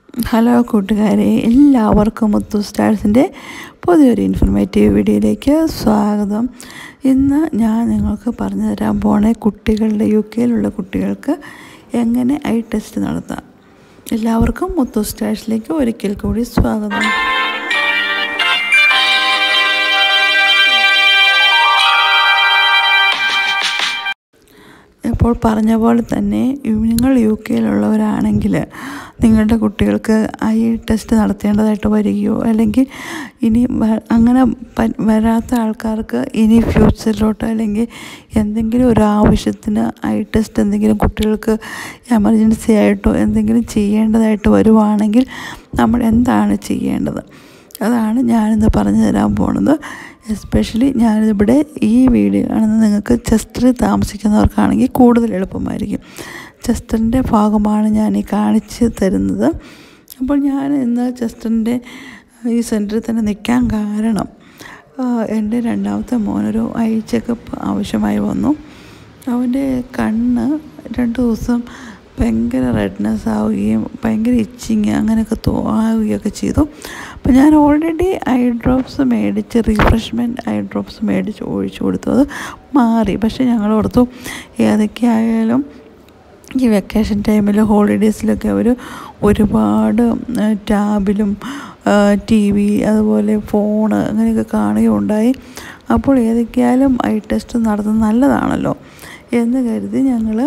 hello കൂട്ടുകാരെ എല്ലാവർക്കും മുത്തു സ്റ്റാഴ്സിൻ്റെ പുതിയൊരു ഇൻഫർമേറ്റീവ് വീഡിയോയിലേക്ക് സ്വാഗതം ഇന്ന് ഞാൻ നിങ്ങൾക്ക് പറഞ്ഞു തരാൻ പോണേ കുട്ടികളുടെ യു കെയിലുള്ള കുട്ടികൾക്ക് എങ്ങനെ ഐ ടെസ്റ്റ് നടത്താം എല്ലാവർക്കും മുത്തു സ്റ്റാഴ്സിലേക്ക് ഒരിക്കൽ കൂടി സ്വാഗതം ഇപ്പോൾ പറഞ്ഞ പോലെ തന്നെ നിങ്ങൾ യു കെയിലുള്ളവരാണെങ്കിൽ നിങ്ങളുടെ കുട്ടികൾക്ക് ഐ ടെസ്റ്റ് നടത്തേണ്ടതായിട്ട് വരികയോ അല്ലെങ്കിൽ ഇനി അങ്ങനെ വരാത്ത ആൾക്കാർക്ക് ഇനി ഫ്യൂച്ചറിലോട്ട് അല്ലെങ്കിൽ എന്തെങ്കിലും ഒരു ആവശ്യത്തിന് ഐ ടെസ്റ്റ് എന്തെങ്കിലും കുട്ടികൾക്ക് എമർജൻസി ആയിട്ടോ എന്തെങ്കിലും ചെയ്യേണ്ടതായിട്ട് വരുവാണെങ്കിൽ നമ്മൾ എന്താണ് ചെയ്യേണ്ടത് അതാണ് ഞാനിന്ന് പറഞ്ഞു തരാൻ പോണത് എസ്പെഷ്യലി ഞാനിവിടെ ഈ വീഡിയോ ആണെന്ന് നിങ്ങൾക്ക് ചെസ്റ്ററിൽ താമസിക്കുന്നവർക്കാണെങ്കിൽ കൂടുതൽ എളുപ്പമായിരിക്കും ചെസ്റ്ററിൻ്റെ ഭാഗമാണ് ഞാൻ ഈ കാണിച്ച് തരുന്നത് അപ്പോൾ ഞാൻ ഇന്ന് ചെസ്റ്ററിൻ്റെ ഈ സെൻറ്ററിൽ തന്നെ നിൽക്കാൻ കാരണം എൻ്റെ രണ്ടാമത്തെ മോനൊരു ഐ ചെക്കപ്പ് ആവശ്യമായി വന്നു അവൻ്റെ കണ്ണ് രണ്ട് ദിവസം ഭയങ്കര റെഡ്നെസ് ആവുകയും ഭയങ്കര ഇച്ചിങ് അങ്ങനെയൊക്കെ തോ ആവുകയൊക്കെ ചെയ്തു അപ്പോൾ ഞാൻ ഓൾറെഡി ഐ ഡ്രോപ്സ് മേടിച്ച് റീഫ്രഷ്മെൻറ്റ് ഐ ഡ്രോപ്സ് മേടിച്ച് ഒഴിച്ചു കൊടുത്തു അത് മാറി പക്ഷേ ഞങ്ങൾ ഓർത്തു ഏതൊക്കെ ആയാലും ഈ വെക്കേഷൻ ടൈമിൽ ഹോളിഡേയ്സിലൊക്കെ അവർ ഒരുപാട് ടാബിലും ടി വി അതുപോലെ ഫോണ് അങ്ങനെയൊക്കെ കാണുകയുണ്ടായി അപ്പോൾ ഏതൊക്കെയായാലും ഐ ടെസ്റ്റ് നടത്തുന്നത് നല്ലതാണല്ലോ എന്ന് കരുതി ഞങ്ങൾ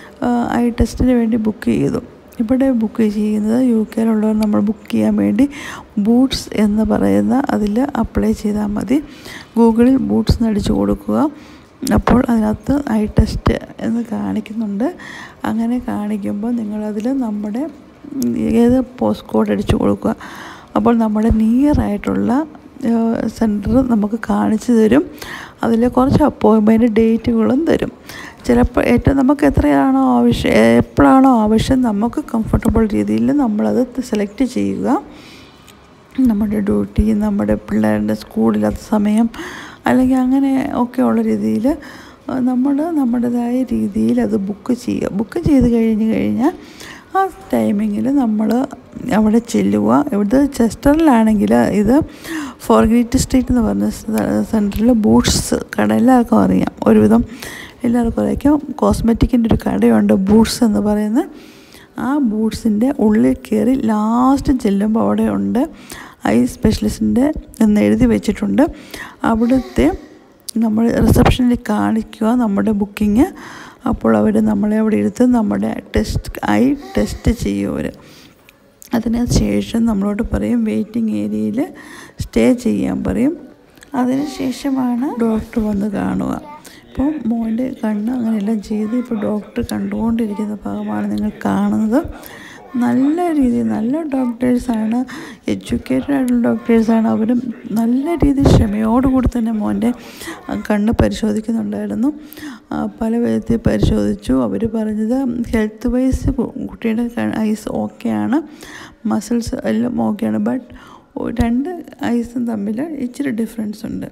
ഐ ടെസ്റ്റിന് വേണ്ടി ബുക്ക് ചെയ്തു ഇവിടെ ബുക്ക് ചെയ്യുന്നത് യു കെയിലുള്ളവർ നമ്മൾ ബുക്ക് ചെയ്യാൻ വേണ്ടി ബൂട്ട്സ് എന്ന് പറയുന്ന അതിൽ അപ്ലൈ ചെയ്താൽ മതി ഗൂഗിളിൽ ബൂട്ട്സ് എന്ന് അടിച്ചു കൊടുക്കുക അപ്പോൾ അതിനകത്ത് ഐ ടെസ്റ്റ് എന്ന് കാണിക്കുന്നുണ്ട് അങ്ങനെ കാണിക്കുമ്പോൾ നിങ്ങളതിൽ നമ്മുടെ ഏത് പോസ്റ്റ് കോഡ് അടിച്ചു കൊടുക്കുക അപ്പോൾ നമ്മുടെ നിയർ ആയിട്ടുള്ള സെൻറ്റർ നമുക്ക് കാണിച്ചു തരും അതിൽ കുറച്ച് അപ്പോയിൻമെൻറ്റ് ഡേറ്റുകളും തരും ചിലപ്പോൾ ഏറ്റവും നമുക്ക് എത്രയാണോ ആവശ്യം എപ്പോഴാണോ ആവശ്യം നമുക്ക് കംഫർട്ടബിൾ രീതിയിൽ നമ്മളത് സെലക്ട് ചെയ്യുക നമ്മുടെ ഡ്യൂട്ടി നമ്മുടെ പിള്ളേരുടെ സ്കൂളില്ലാത്ത സമയം അല്ലെങ്കിൽ അങ്ങനെ ഒക്കെയുള്ള രീതിയിൽ നമ്മൾ നമ്മുടേതായ രീതിയിൽ അത് ബുക്ക് ചെയ്യുക ബുക്ക് ചെയ്ത് കഴിഞ്ഞ് കഴിഞ്ഞാൽ ആ ടൈമിങ്ങിൽ നമ്മൾ അവിടെ ചെല്ലുക ഇവിടെ ചെസ്റ്ററിലാണെങ്കിൽ ഇത് ഫോർഗ്രേറ്റ് സ്ട്രീറ്റ് എന്ന് പറഞ്ഞ സെൻറ്ററിൽ ബൂട്ട്സ് കട എല്ലാവർക്കും അറിയാം ഒരുവിധം എല്ലാവർക്കും അറിയാം കോസ്മെറ്റിക്കിൻ്റെ ഒരു കടയുണ്ട് ബൂട്ട്സ് എന്ന് പറയുന്ന ആ ബൂട്ട്സിൻ്റെ ഉള്ളിൽ കയറി ലാസ്റ്റ് ചെല്ലുമ്പോൾ അവിടെ ഉണ്ട് ഐ സ്പെഷ്യലിസ്റ്റിൻ്റെ എന്ന് എഴുതി വെച്ചിട്ടുണ്ട് അവിടുത്തെ നമ്മൾ റിസപ്ഷനിൽ കാണിക്കുക നമ്മുടെ ബുക്കിങ് അപ്പോൾ അവർ നമ്മളെ അവിടെ എടുത്ത് നമ്മുടെ ടെസ്റ്റ് ഐ ടെസ്റ്റ് ചെയ്യും അവർ അതിന് ശേഷം നമ്മളോട് പറയും വെയിറ്റിംഗ് ഏരിയയിൽ സ്റ്റേ ചെയ്യാൻ പറയും അതിന് ശേഷമാണ് ഡോക്ടർ വന്ന് കാണുക ഇപ്പോൾ മോൻ്റെ കണ്ണ് അങ്ങനെയെല്ലാം ചെയ്ത് ഇപ്പോൾ ഡോക്ടർ കണ്ടുകൊണ്ടിരിക്കുന്ന ഭാഗമാണ് നിങ്ങൾ കാണുന്നത് നല്ല രീതിയിൽ നല്ല ഡോക്ടേഴ്സാണ് എഡ്യൂക്കേറ്റഡ് ആയിട്ടുള്ള ഡോക്ടേഴ്സാണ് അവരും നല്ല രീതിയിൽ ക്ഷമയോടുകൂടി തന്നെ മോൻ്റെ കണ്ണ് പരിശോധിക്കുന്നുണ്ടായിരുന്നു പല വിധത്തിൽ പരിശോധിച്ചു അവർ പറഞ്ഞത് ഹെൽത്ത് വൈസ് കുട്ടിയുടെ ഐസ് ഓക്കെയാണ് മസിൽസ് എല്ലാം ഓക്കെയാണ് ബട്ട് രണ്ട് ഐസും തമ്മിൽ ഇച്ചിരി ഡിഫറൻസ് ഉണ്ട്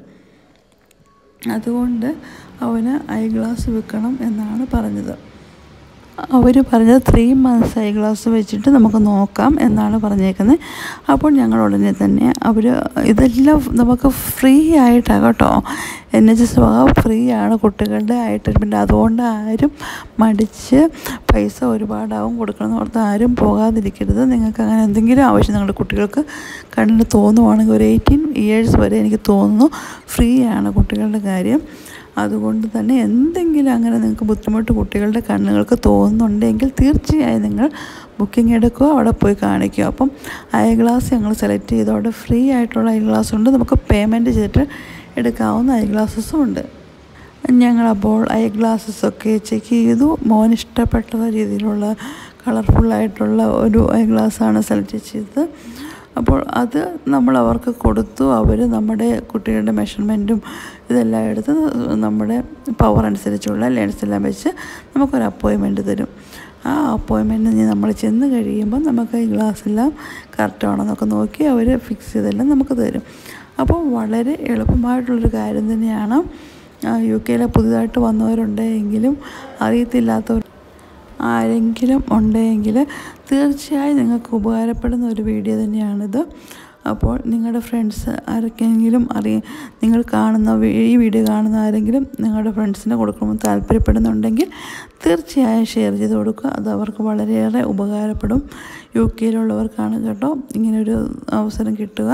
അതുകൊണ്ട് അവന് ഐ ഗ്ലാസ് വെക്കണം എന്നാണ് പറഞ്ഞത് അവർ പറഞ്ഞത് ത്രീ മന്ത്സ് ഐ ഗ്ലാസ് വെച്ചിട്ട് നമുക്ക് നോക്കാം എന്നാണ് പറഞ്ഞേക്കുന്നത് അപ്പോൾ ഞങ്ങൾ ഉടനെ തന്നെ അവർ ഇതെല്ലാം നമുക്ക് ഫ്രീ ആയിട്ടാണ് കേട്ടോ എൻ എച്ച് എസ് വക ഫ്രീ ആണ് കുട്ടികളുടെ ഐ ട്രീറ്റ്മെൻറ്റ് അതുകൊണ്ട് ആരും മടിച്ച് പൈസ ഒരുപാടാവും കൊടുക്കണം ഓർത്ത് ആരും പോകാതിരിക്കരുത് നിങ്ങൾക്ക് അങ്ങനെ എന്തെങ്കിലും ആവശ്യം നിങ്ങളുടെ കുട്ടികൾക്ക് കണ്ണിന് തോന്നുവാണെങ്കിൽ ഒരു എയ്റ്റീൻ ഇയേഴ്സ് വരെ എനിക്ക് തോന്നുന്നു ഫ്രീ ആണ് കുട്ടികളുടെ കാര്യം അതുകൊണ്ട് തന്നെ എന്തെങ്കിലും അങ്ങനെ നിങ്ങൾക്ക് ബുദ്ധിമുട്ട് കുട്ടികളുടെ കണ്ണുകൾക്ക് തോന്നുന്നുണ്ടെങ്കിൽ തീർച്ചയായും നിങ്ങൾ ബുക്കിംഗ് എടുക്കുക അവിടെ പോയി കാണിക്കുക അപ്പം ഐ ഗ്ലാസ് ഞങ്ങൾ സെലക്ട് ചെയ്തു അവിടെ ഫ്രീ ആയിട്ടുള്ള ഐ ഗ്ലാസ് ഉണ്ട് നമുക്ക് പേയ്മെൻറ്റ് ചെയ്തിട്ട് എടുക്കാവുന്ന ഐ ഗ്ലാസസും ഉണ്ട് ഞങ്ങളപ്പോൾ ഐ ഗ്ലാസസൊക്കെ ചെക്ക് ചെയ്തു മോൻ ഇഷ്ടപ്പെട്ട രീതിയിലുള്ള കളർഫുള്ളായിട്ടുള്ള ഒരു ഐ ഗ്ലാസ്സാണ് സെലക്ട് ചെയ്തത് അപ്പോൾ അത് നമ്മൾ അവർക്ക് കൊടുത്തു അവർ നമ്മുടെ കുട്ടികളുടെ മെഷർമെൻറ്റും ഇതെല്ലാം എടുത്ത് നമ്മുടെ പവർ അനുസരിച്ചുള്ള ലെൻസ് എല്ലാം വെച്ച് നമുക്കൊരു അപ്പോയിൻമെൻറ്റ് തരും ആ അപ്പോയിൻമെൻറ്റിന് നമ്മൾ ചെന്ന് കഴിയുമ്പോൾ നമുക്ക് ഈ ഗ്ലാസ് എല്ലാം കറക്റ്റാണെന്നൊക്കെ നോക്കി അവർ ഫിക്സ് ചെയ്തെല്ലാം നമുക്ക് തരും അപ്പോൾ വളരെ എളുപ്പമായിട്ടുള്ളൊരു കാര്യം തന്നെയാണ് യു കെയിലെ പുതുതായിട്ട് വന്നവരുണ്ടെങ്കിലും അറിയത്തില്ലാത്തവർ ആരെങ്കിലും ഉണ്ടെങ്കിൽ തീർച്ചയായും നിങ്ങൾക്ക് ഉപകാരപ്പെടുന്ന ഒരു വീഡിയോ തന്നെയാണിത് അപ്പോൾ നിങ്ങളുടെ ഫ്രണ്ട്സ് ആർക്കെങ്കിലും അറിയ നിങ്ങൾ കാണുന്ന വി- ഈ വീഡിയോ കാണുന്ന ആരെങ്കിലും നിങ്ങളുടെ ഫ്രണ്ട്സിന് കൊടുക്കണമെന്ന് താല്പര്യപ്പെടുന്നുണ്ടെങ്കിൽ തീർച്ചയായും ഷെയർ ചെയ്ത് കൊടുക്കുക അത് അവർക്ക് വളരെയേറെ ഉപകാരപ്പെടും യു കെയിലുള്ളവർക്കാണ് കേട്ടോ ഇങ്ങനൊരു അവസരം കിട്ടുക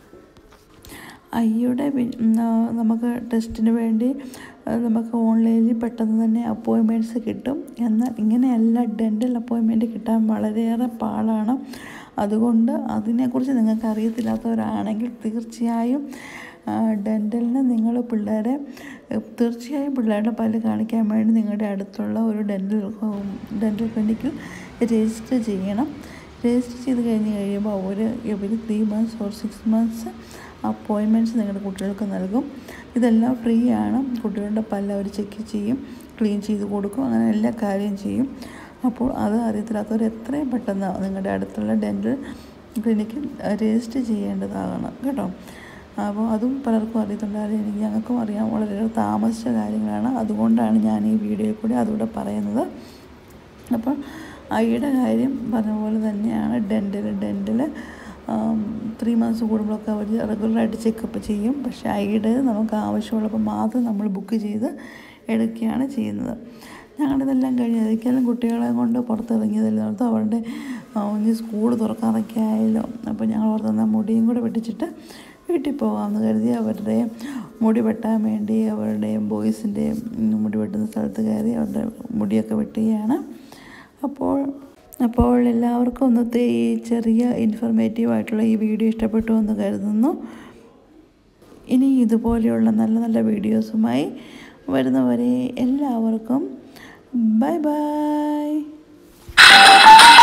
ഐയുടെ നമുക്ക് ടെസ്റ്റിന് വേണ്ടി അത് നമുക്ക് ഓൺലൈനിൽ പെട്ടെന്ന് തന്നെ അപ്പോയിൻമെൻറ്റ്സ് കിട്ടും എന്നാൽ ഇങ്ങനെയല്ല ഡെൻ്റൽ അപ്പോയിൻമെൻറ്റ് കിട്ടാൻ വളരെയേറെ പാടാണ് അതുകൊണ്ട് അതിനെക്കുറിച്ച് നിങ്ങൾക്ക് അറിയത്തില്ലാത്തവരാണെങ്കിൽ തീർച്ചയായും ഡെൻ്റലിന് നിങ്ങൾ പിള്ളേരെ ഏഹ്, തീർച്ചയായും പിള്ളേരുടെ പല്ല് കാണിക്കാൻ വേണ്ടി നിങ്ങളുടെ അടുത്തുള്ള ഒരു ഡെൻ്റൽ ഡെൻ്റൽ ക്ലിനിക്കിൽ രജിസ്റ്റർ ചെയ്യണം രജിസ്റ്റർ ചെയ്ത് കഴിഞ്ഞ് കഴിയുമ്പോൾ അവർ ഇവർ three months or six months appointments നിങ്ങളുടെ കുട്ടികൾക്ക് നൽകും ഇതെല്ലാം ഫ്രീ ആണ് കുട്ടികളുടെ പല്ല് അവർ ചെക്ക് ചെയ്യും ക്ലീൻ ചെയ്ത് കൊടുക്കും അങ്ങനെ എല്ലാ കാര്യം ചെയ്യും അപ്പോൾ അത് അറിയത്തില്ലാത്തവർ എത്രയും പെട്ടെന്ന് നിങ്ങളുടെ അടുത്തുള്ള ഡെൻ്റൽ ക്ലിനിക്കിൽ രജിസ്റ്റർ ചെയ്യേണ്ടതാണ് കേട്ടോ അപ്പോൾ അതും പലർക്കും അറിയത്തുണ്ടാവില്ല എനിക്ക് ഞങ്ങൾക്കും അറിയാം വളരെ താമസിച്ച കാര്യങ്ങളാണ് അതുകൊണ്ടാണ് ഞാൻ ഈ വീഡിയോയിൽ കൂടി അതുകൂടെ പറയുന്നത് അപ്പോൾ ഐയുടെ കാര്യം പറഞ്ഞ പോലെ തന്നെയാണ് ഡെൻ്റൽ ഡെൻ്റൽ ത്രീ മന്ത്സ് കൂടുമ്പോഴൊക്കെ അവർ റെഗുലറായിട്ട് ചെക്കപ്പ് ചെയ്യും പക്ഷേ ഐയുടെ നമുക്ക് ആവശ്യമുള്ളപ്പോൾ മാത്രം നമ്മൾ ബുക്ക് ചെയ്ത് എടുക്കുകയാണ് ചെയ്യുന്നത് ഞങ്ങളിതെല്ലാം കഴിഞ്ഞ് ഒരിക്കലും കുട്ടികളെ കൊണ്ട് പുറത്തിറങ്ങിയതല്ല ഓർത്ത് അവരുടെ ആ, ഇനി സ്കൂൾ തുറക്കാറൊക്കെ ആയല്ലോ അപ്പോൾ ഞങ്ങൾ ഓർത്തുന്ന മുടിയും കൂടെ വെട്ടിച്ചിട്ട് വീട്ടിൽ പോകാമെന്ന് കരുതി അവരുടെ മുടി വെട്ടാൻ വേണ്ടി അവരുടെ ബോയ്സിൻ്റെയും മുടി വെട്ടുന്ന സ്ഥലത്ത് കയറി അവരുടെ മുടിയൊക്കെ വെട്ടുകയാണ് അപ്പോൾ അപ്പോൾ എല്ലാവർക്കും ഇന്നത്തെ ഈ ചെറിയ ഇൻഫർമേറ്റീവ് ആയിട്ടുള്ള ഈ വീഡിയോ ഇഷ്ടപ്പെട്ടു എന്ന് കരുതുന്നു ഇനി ഇതുപോലെയുള്ള നല്ല നല്ല വീഡിയോസുമായി വരുന്നവരെ എല്ലാവർക്കും ബൈ ബൈ